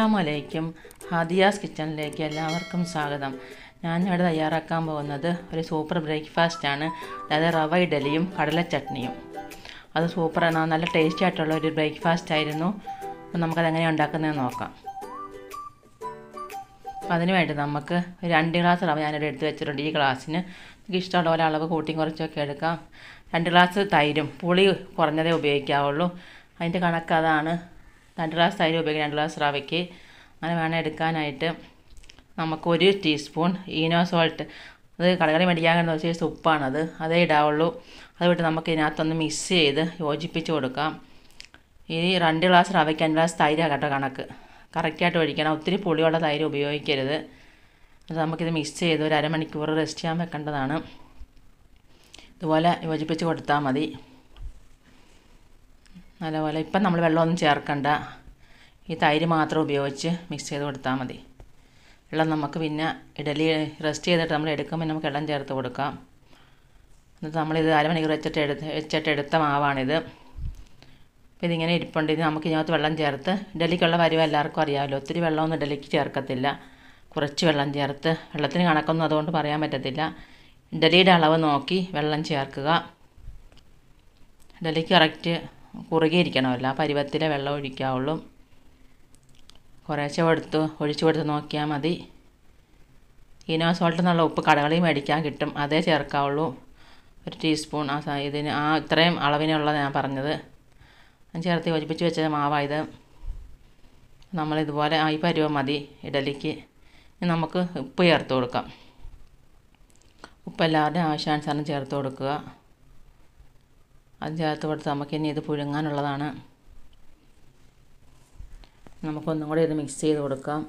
അസ്സലാമലൈക്കും ഹാദിയാസ് കിച്ചണിലേക്ക് എല്ലാവർക്കും സ്വാഗതം ഞാൻ ഇവിടെ തയ്യാറാക്കാൻ പോകുന്നത് ഒരു സൂപ്പർ ബ്രേക്ക്ഫാസ്റ്റാണ് അതായത് റവ ഇഡലിയും കടല ചട്നിയും അത് സൂപ്പറാണ് നല്ല ടേസ്റ്റി ആയിട്ടുള്ള ഒരു ബ്രേക്ക്ഫാസ്റ്റ് ആയിരുന്നു അപ്പോൾ നമുക്കത് എങ്ങനെയാണ് ഉണ്ടാക്കുന്നതെന്ന് നോക്കാം അപ്പോൾ അതിന് വേണ്ടി നമുക്ക് ഒരു രണ്ട് ഗ്ലാസ് റവ ഞാനിവിടെ എടുത്ത് വെച്ചിട്ടുണ്ട് ഈ ഗ്ലാസ്സിന് നമുക്ക് ഇഷ്ടമുള്ള പോലെ അളവ് കൂട്ടി കുറച്ചൊക്കെ എടുക്കാം രണ്ട് ഗ്ലാസ് തൈരും പുളി കുറഞ്ഞതേ ഉപയോഗിക്കാവുള്ളൂ അതിൻ്റെ കണക്ക് അതാണ് രണ്ട് ഗ്ലാസ് തൈര് ഉപയോഗിക്കാം രണ്ട് ഗ്ലാസ് റവയ്ക്ക് അങ്ങനെ വേണം എടുക്കാനായിട്ട് നമുക്ക് ഒരു ടീസ്പൂൺ ഈനോ സോൾട്ട് അത് കടകളിൽ മേടിക്കാൻ കിട്ടുന്ന സൈസ് ഉപ്പാണത് അതേ ഇടാവുള്ളൂ അത് വിട്ട് നമുക്ക് ഇതിനകത്തൊന്ന് മിക്സ് ചെയ്ത് യോജിപ്പിച്ച് കൊടുക്കാം ഈ രണ്ട് ഗ്ലാസ് റവയ്ക്ക് രണ്ട് ഗ്ലാസ് തൈരാണ് കേട്ടോ കണക്ക് കറക്റ്റായിട്ട് ഒഴിക്കണം ഒത്തിരി പുളിയുള്ള തൈര് ഉപയോഗിക്കരുത് അത് നമുക്കിത് മിക്സ് ചെയ്ത് ഒരു അരമണിക്കൂർ റെസ്റ്റ് ചെയ്യാൻ വെക്കേണ്ടതാണ് ഇതുപോലെ യോജിപ്പിച്ച് കൊടുത്താൽ മതി നല്ലപോലെ ഇപ്പം നമ്മൾ വെള്ളമൊന്നും ചേർക്കണ്ട ഈ തൈര് മാത്രം ഉപയോഗിച്ച് മിക്സ് ചെയ്ത് കൊടുത്താൽ മതി വെള്ളം നമുക്ക് പിന്നെ ഇഡലി റെസ്റ്റ് ചെയ്തിട്ട് നമ്മൾ എടുക്കുമ്പോൾ നമുക്ക് വെള്ളം ചേർത്ത് കൊടുക്കാം എന്നിട്ട് നമ്മളിത് അരമണിക്കൂർ വെച്ചിട്ട് എടുത്ത് വെച്ചിട്ട് എടുത്ത മാവാണിത് അപ്പോൾ ഇതിങ്ങനെ ഇരിപ്പുണ്ട് ഇത് നമുക്ക് ഇതിനകത്ത് വെള്ളം ചേർത്ത് ഇഡലിക്കുള്ള പരുവം എല്ലാവർക്കും അറിയാമല്ലോ ഒത്തിരി വെള്ളമൊന്നും ഇഡലിക്ക് ചേർക്കത്തില്ല കുറച്ച് വെള്ളം ചേർത്ത് വെള്ളത്തിന് കണക്കൊന്നും അതുകൊണ്ട് പറയാൻ പറ്റത്തില്ല ഇഡലിയുടെ അളവ് നോക്കി വെള്ളം ചേർക്കുക ഇഡലിക്ക് കറക്റ്റ് കുറുകിയിരിക്കണമല്ലോ ആ പരുവത്തിലെ വെള്ളം ഒഴിക്കാവുള്ളൂ കുറേശ്ശെ കൊടുത്ത് ഒഴിച്ചു കൊടുത്ത് നോക്കിയാൽ മതി ഇനോ സോൾട്ട് എന്നുള്ള ഉപ്പ് കടകളിൽ മേടിക്കാൻ കിട്ടും അതേ ചേർക്കാവുള്ളൂ ഒരു ടീസ്പൂൺ ആ സ- ഇതിന് ആ ഇത്രയും അളവിനുള്ള ഞാൻ പറഞ്ഞത് ഞാൻ ചേർത്ത് യോജിപ്പിച്ച് വെച്ച മാവായത് നമ്മളിതുപോലെ ആ ഈ പരുവം മതി ഇഡലിക്ക് ഇനി നമുക്ക് ഉപ്പ് ചേർത്ത് കൊടുക്കാം ഉപ്പ് എല്ലാവരുടെയും ആവശ്യാനുസരണം ചേർത്ത് കൊടുക്കുക അത് ചേർത്ത് കൊടുത്ത് നമുക്കിനി ഇത് പുഴുങ്ങാനുള്ളതാണ് നമുക്കൊന്നും കൂടി ഇത് മിക്സ് ചെയ്ത് കൊടുക്കാം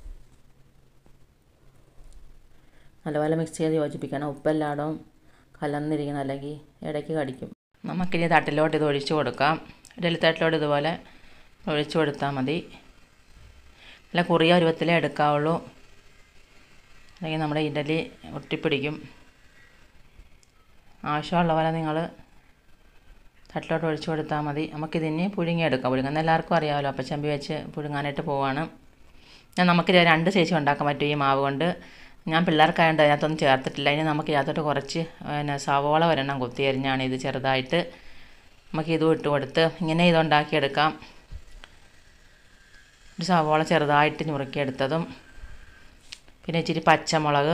നല്ലപോലെ മിക്സ് ചെയ്ത് യോജിപ്പിക്കണം ഉപ്പെല്ലായിടവും കലർന്നിരിക്കണം അല്ലെങ്കിൽ ഇടയ്ക്ക് കടിക്കും നമുക്കിനി തട്ടിലോട്ട് ഇത് ഒഴിച്ച് കൊടുക്കാം ഇഡലി തട്ടിലോട്ട് ഇതുപോലെ ഒഴിച്ച് കൊടുത്താൽ മതി നല്ല കുറിയ പരുവത്തിലേ എടുക്കാവുള്ളൂ അല്ലെങ്കിൽ നമ്മുടെ ഇഡലി ഒട്ടിപ്പിടിക്കും ആവശ്യമുള്ള പോലെ നിങ്ങൾ തട്ടിലോട്ട് ഒഴിച്ചു കൊടുത്താൽ മതി നമുക്കിതിന് പുഴുങ്ങിയെടുക്കാം പുഴുങ്ങുന്ന എല്ലാവർക്കും അറിയാമല്ലോ അപ്പച്ചമ്പി വെച്ച് പുഴുങ്ങാനായിട്ട് പോവാണ് ഞാൻ നമുക്കിത് രണ്ട് സൈസ് ഉണ്ടാക്കാൻ പറ്റും ഈ മാവ് കൊണ്ട് ഞാൻ പിള്ളേർക്കായതുകൊണ്ട് അതിനകത്തൊന്നും ചേർത്തിട്ടില്ല ഇനി നമുക്ക് ഇതിനകത്തോട്ട് കുറച്ച് പിന്നെ സവോള ഒരെണ്ണം കുത്തി അരിഞ്ഞാണ് ഇത് ചെറുതായിട്ട് നമുക്ക് ഇതും ഇട്ട് കൊടുത്ത് ഇങ്ങനെ ഇത് ഉണ്ടാക്കിയെടുക്കാം ഒരു സവോള ചെറുതായിട്ട് ഞുറുക്കിയെടുത്തതും പിന്നെ ഇച്ചിരി പച്ചമുളക്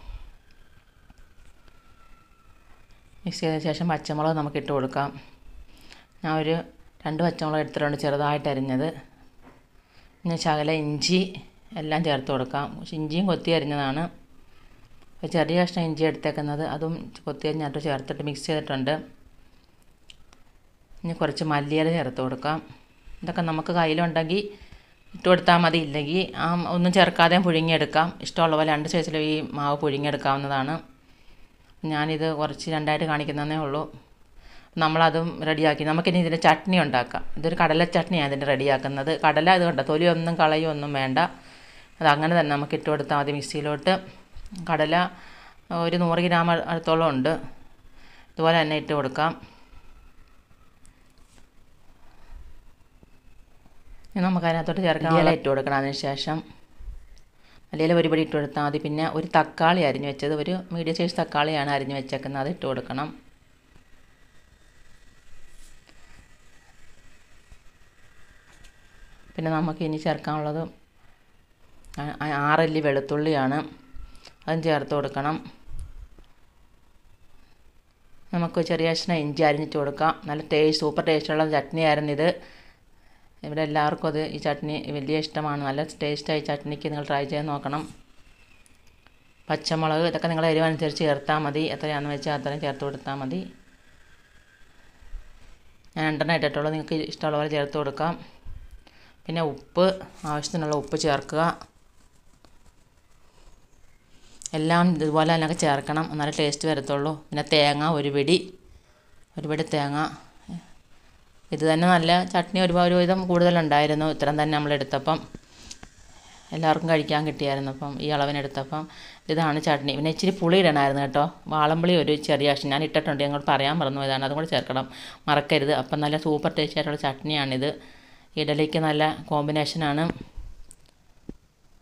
മിക്സ് ചെയ്തതിന് ശേഷം പച്ചമുളക് നമുക്ക് ഇട്ട് കൊടുക്കാം ഞാൻ ഒരു രണ്ട് പച്ചമുളക് എടുത്തിട്ടുണ്ട് ചെറുതായിട്ട് അരിഞ്ഞത് പിന്നെ ശകല ഇഞ്ചി എല്ലാം ചേർത്ത് കൊടുക്കാം പക്ഷെ ഇഞ്ചിയും കൊത്തി അരിഞ്ഞതാണ് ഒരു ചെറിയ കഷ്ണം ഇഞ്ചി എടുത്തേക്കുന്നത് അതും കൊത്തി അരിഞ്ഞിട്ട് ചേർത്തിട്ട് മിക്സ് ചെയ്തിട്ടുണ്ട് ഇനി കുറച്ച് മല്ലിയില ചേർത്ത് കൊടുക്കാം ഇതൊക്കെ നമുക്ക് കയ്യിലുണ്ടെങ്കിൽ ഇട്ട് കൊടുത്താൽ മതി ഇല്ലെങ്കിൽ ആ ഒന്നും ചേർക്കാതെയും പുഴുങ്ങിയെടുക്കാം ഇഷ്ടമുള്ള പോലെ രണ്ട് സൈസിലും ഈ മാവ് പുഴുങ്ങിയെടുക്കാവുന്നതാണ് ഞാനിത് കുറച്ച് രണ്ടായിട്ട് കാണിക്കുന്നതേ ഉള്ളൂ നമ്മളതും റെഡിയാക്കി നമുക്കിനി ഇതിൻ്റെ ചട്നി ഉണ്ടാക്കാം ഇതൊരു കടല ചട്നിയാണ് ഇതിൻ്റെ റെഡിയാക്കുന്നത് കടല ഇത് കണ്ടോ തൊലിയൊന്നും കളയോ ഒന്നും വേണ്ട അത് അങ്ങനെ തന്നെ നമുക്ക് ഇട്ട് കൊടുത്താൽ മതി മിക്സിയിലോട്ട് കടല ഒരു നൂറ് ഗ്രാം അടുത്തോളം ഉണ്ട് ഇതുപോലെ തന്നെ ഇട്ട് കൊടുക്കാം ഇനി നമുക്ക് അതിനകത്തോട്ട് ചേർക്കാൻ ഇല ഇട്ട് കൊടുക്കണം അതിന് ശേഷം മല്ലിയില ഒരു പൊടി ഇട്ട് കൊടുത്താൽ മതി പിന്നെ ഒരു തക്കാളി അരിഞ്ഞു വെച്ചത് ഒരു മീഡിയം സൈസ് തക്കാളിയാണ് അരിഞ്ഞു വെച്ചേക്കുന്നത് അത് ഇട്ട് കൊടുക്കണം പിന്നെ നമുക്ക് ഇനി ചേർക്കാനുള്ളത് ആ- ആ- ആറല്ലി വെളുത്തുള്ളിയാണ് അതും ചേർത്ത് കൊടുക്കണം നമുക്ക് ചെറിയ കഷ്ണം ഇഞ്ചി അരിഞ്ഞിട്ട് കൊടുക്കാം നല്ല ടേസ്റ്റ് സൂപ്പർ ടേസ്റ്റുള്ള ചട്നിയായിരുന്നു ഇത് ഇവിടെ എല്ലാവർക്കും അത് ഈ ചട്നി വലിയ ഇഷ്ടമാണ് നല്ല ടേസ്റ്റായി ചട്നിക്ക് നിങ്ങൾ ട്രൈ ചെയ്ത് നോക്കണം പച്ചമുളക് ഇതൊക്കെ നിങ്ങളുടെ എരിവനുസരിച്ച് ചേർത്താൽ മതി എത്രയാണെന്ന് വെച്ചാൽ അത്രയും ചേർത്ത് കൊടുത്താൽ മതി ഞാൻ രണ്ടെണ്ണം ഇട്ടിട്ടുള്ളൂ നിങ്ങൾക്ക് ഇഷ്ടമുള്ള പോലെ ചേർത്ത് കൊടുക്കാം പിന്നെ ഉപ്പ് ആവശ്യത്തിനുള്ള ഉപ്പ് ചേർക്കുക എല്ലാം ഇതുപോലെ തന്നെ ചേർക്കണം എന്നാലേ ടേസ്റ്റ് വരത്തുള്ളൂ പിന്നെ തേങ്ങ ഒരു പിടി ഒരു പിടി തേങ്ങ ഇത് തന്നെ നല്ല ചട്നി ഒരുപാട് ഒരു വിധം കൂടുതലുണ്ടായിരുന്നു ഇത്രയും തന്നെ നമ്മൾ എടുത്തപ്പം എല്ലാവർക്കും കഴിക്കാൻ കിട്ടിയായിരുന്നു അപ്പം ഈ അളവിനെടുത്തപ്പം ഇതാണ് ചട്നി പിന്നെ ഇച്ചിരി പുളി ഇടണമായിരുന്നു കേട്ടോ വാളംപുളി ഒരു ചെറിയ കഷ്ണം ഞാൻ ഇട്ടിട്ടുണ്ട് ഞങ്ങൾ പറയാൻ മറന്നു പോയതാണ് അതും കൂടി ചേർക്കണം മറക്കരുത് അപ്പം നല്ല സൂപ്പർ ടേസ്റ്റ് ആയിട്ടുള്ള ചട്നിയാണിത് ഇഡലിക്ക് നല്ല കോമ്പിനേഷനാണ്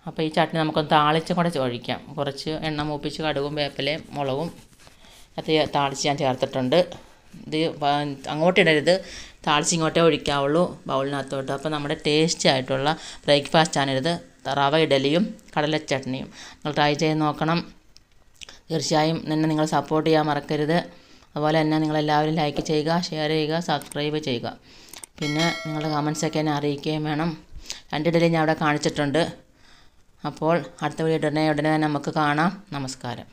അപ്പോൾ ഈ ചട്നി നമുക്കൊന്ന് താളിച്ചും കൂടെ ഒഴിക്കാം കുറച്ച് എണ്ണ മൂപ്പിച്ച് കടുകും വേപ്പിലയും മുളകും അത് താളിച്ച് ഞാൻ ചേർത്തിട്ടുണ്ട് ഇത് വ- അങ്ങോട്ടിടരുത് താളിച്ച് ഇങ്ങോട്ടേ ഒഴിക്കാവുള്ളൂ ബൗളിനകത്തോട്ട് അപ്പോൾ നമ്മുടെ ടേസ്റ്റി ആയിട്ടുള്ള ബ്രേക്ക്ഫാസ്റ്റാണിത് റവ ഇഡലിയും കടല ചട്നിയും നിങ്ങൾ ട്രൈ ചെയ്ത് നോക്കണം തീർച്ചയായും എന്നെ നിങ്ങൾ സപ്പോർട്ട് ചെയ്യാൻ മറക്കരുത് അതുപോലെ തന്നെ നിങ്ങളെല്ലാവരും ലൈക്ക് ചെയ്യുക ഷെയർ ചെയ്യുക സബ്സ്ക്രൈബ് ചെയ്യുക പിന്നെ നിങ്ങളുടെ കമൻസൊക്കെ എന്നെ അറിയിക്കുകയും വേണം രണ്ടിടയിൽ ഞാൻ അവിടെ കാണിച്ചിട്ടുണ്ട് അപ്പോൾ അടുത്ത വീഡിയോ ഉടനെ ഉടനെ തന്നെ നമുക്ക് കാണാം നമസ്കാരം